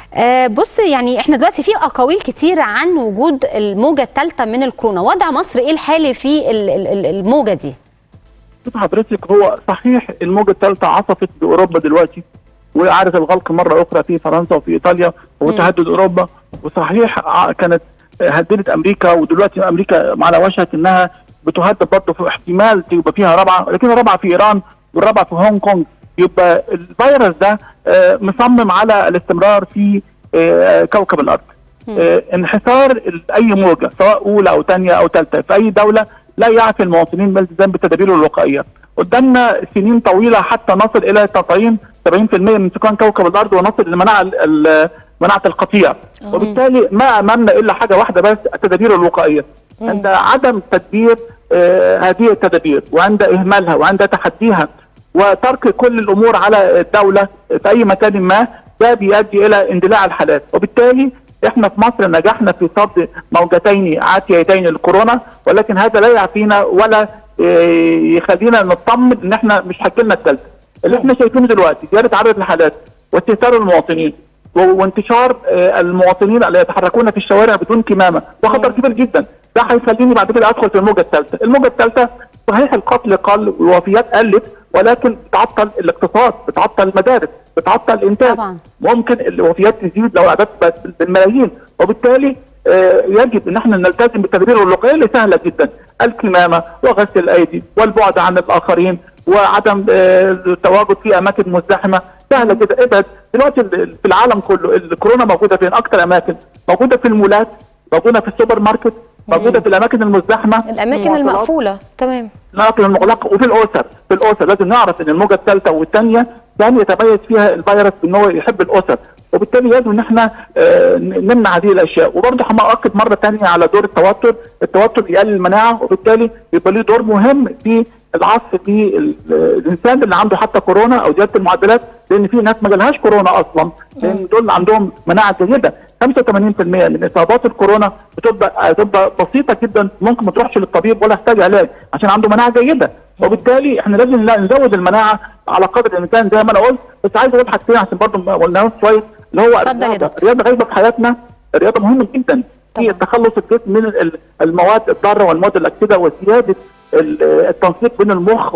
آه بص يعني احنا دلوقتي في اقاويل كتير عن وجود الموجه الثالثه من الكورونا وضع مصر ايه الحالي في ال- ال- ال- الموجه دي شوف حضرتك هو صحيح الموجه الثالثه عصفت باوروبا دلوقتي وعارف الغلق مره اخرى في فرنسا وفي ايطاليا وتهدد اوروبا وصحيح ع- كانت هددت امريكا ودلوقتي امريكا على وشك انها بتهدد برضه في احتمال تبقى فيها رابعه لكن الرابعه في ايران والرابعه في هونج كونج يبقى الفيروس ده آه، مصمم على الاستمرار في آه، كوكب الارض آه، انحسار ال- اي موجه سواء اولى او ثانيه او ثالثه في اي دوله لا يعفي المواطنين من الالتزام بالتدابير الوقائيه. قدامنا سنين طويله حتى نصل الى تطعيم 70% من سكان كوكب الارض ونصل لمناعه ال- ال- مناعه القطيع. وبالتالي ما امامنا الا حاجه واحده بس التدابير الوقائيه. عند عدم تدبير آه، هذه التدابير وعند اهمالها وعند تحديها وترك كل الامور على الدوله في اي مكان ما ده بيؤدي الى اندلاع الحالات وبالتالي احنا في مصر نجحنا في صد موجتين عاتيتين للكورونا ولكن هذا لا يعفينا ولا إيه، يخلينا نطمن ان احنا مش هتجيلنا الثالثه اللي احنا شايفينه دلوقتي زياده عدد الحالات واستهتار المواطنين و- وانتشار آه، المواطنين اللي يتحركون في الشوارع بدون كمامه وخطر كبير جدا ده هيخليني بعد كده ادخل في الموجه الثالثه الموجه الثالثه صحيح القتل قل والوفيات قلت ولكن بتعطل الاقتصاد بتعطل المدارس بتعطل الانتاج طبعا. ممكن الوفيات تزيد لو الاعداد بقت بالملايين وبالتالي آه، يجب ان احنا نلتزم بالتدابير الوقائيه اللي سهله جدا الكمامه وغسل الايدي والبعد عن الاخرين وعدم آه، التواجد في اماكن مزدحمه سهله كده ابعد دلوقتي ال- في العالم كله الكورونا موجوده فين اكتر اماكن موجوده في المولات موجوده في السوبر ماركت موجوده في الاماكن المزدحمه الاماكن المواصلات. المقفوله تمام الاماكن المغلقه وفي الاسر في الاسر لازم نعرف ان الموجه الثالثه والثانيه كان يتميز فيها الفيروس ان هو يحب الاسر وبالتالي يجب ان احنا آه، نمنع هذه الاشياء وبرضه هاكد مره ثانيه على دور التوتر التوتر يقلل المناعه وبالتالي يبقى له دور مهم في العصف في ال- الانسان اللي عنده حتى كورونا او زياده المعدلات لان في ناس ما جالهاش كورونا اصلا لان دول عندهم مناعه جيده 85% من اصابات الكورونا بتبقى بتبقى بسيطه جدا ممكن ما تروحش للطبيب ولا يحتاج علاج عشان عنده مناعه جيده وبالتالي احنا لازم لا نزود المناعه على قدر الامكان زي ما انا قلت بس عايز اقول حاجتين عشان برضه ما قلناهوش شويه اللي هو اتفضل يا الرياضه دكتور. الرياضه غايبه في حياتنا الرياضه مهمه جدا في تخلص الجسم من ال- المواد الضاره والمواد الاكسده وزياده ال- التنسيق بين المخ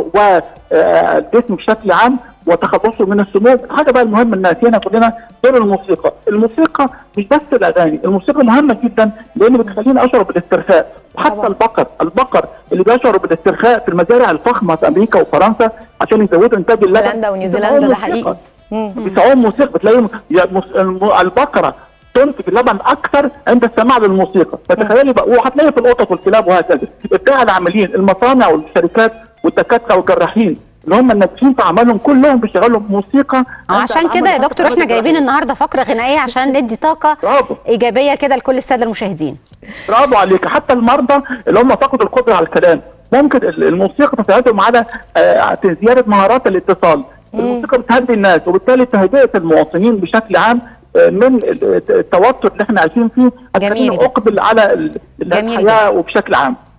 والجسم بشكل عام وتخلصه من السموم الحاجه بقى المهمه ان ناسينا كلنا دور الموسيقى الموسيقى مش بس الاغاني الموسيقى مهمه جدا لان بتخليني اشعر بالاسترخاء وحتى طبعا. البقر البقر اللي بيشعروا بالاسترخاء في المزارع الفخمه في امريكا وفرنسا عشان يزودوا انتاج اللبن هولندا ونيوزيلندا بيسمعوهم ده موسيقى. حقيقي مم. بيسمعوهم موسيقى بتلاقيهم يا مس- الم- البقره تنتج لبن اكثر عند السماع للموسيقى فتخيلي بقى وهتلاقي في القطط والكلاب وهكذا ابداع العاملين المصانع والشركات والدكاتره والجراحين اللي هم الناجحين في اعمالهم كلهم بيشغلوا موسيقى عشان كده يا دكتور احنا جايبين النهارده فقره غنائيه عشان ندي طاقه برافو ايجابيه كده لكل الساده المشاهدين برافو عليك حتى المرضى اللي هم فقدوا القدره على الكلام ممكن ال- الموسيقى تساعدهم على آه، زياده مهارات الاتصال الموسيقى بتهدي الناس وبالتالي تهدئه المواطنين بشكل عام آه، من ال- التوتر اللي احنا عايشين فيه جميل هتخليني جدا. اقبل على ال- جميل الحياه وبشكل عام